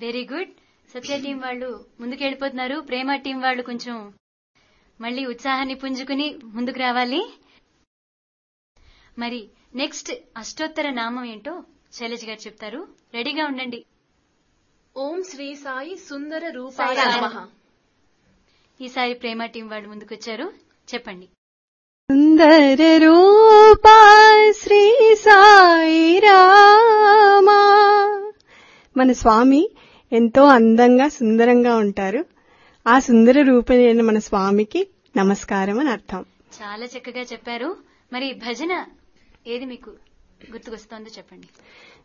very good సత్య team వాళ్ళు ముందుకు వెళ్ళిపోతున్నారు ప్రేమ టీం వాళ్ళు కొంచెం మళ్ళీ ఉత్సాహాన్ని పుంజుకుని ముందుకు రావాలి మరి నెక్స్ట్ అష్టోత్తర నామం ఏంటో శైలజ్ గారు చెప్తారు రెడీగా ఉండండి ఓం శ్రీ సాయి సుందర రూపాయ సాయి నమః ఈసారి ప్రేమ టీం వాళ్ళు ముందుకు వచ్చారు చెప్పండి సుందర రూపా శ్రీ సాయి రామా మన స్వామి ఎంతో అందంగా సుందరంగా ఉంటారు ఆ సుందర రూపమైన మన స్వామికి నమస్కారం అని అర్థం చాలా చక్కగా చెప్పారు మరి భజన ఏది మీకు గుర్తుకొస్తోందో చెప్పండి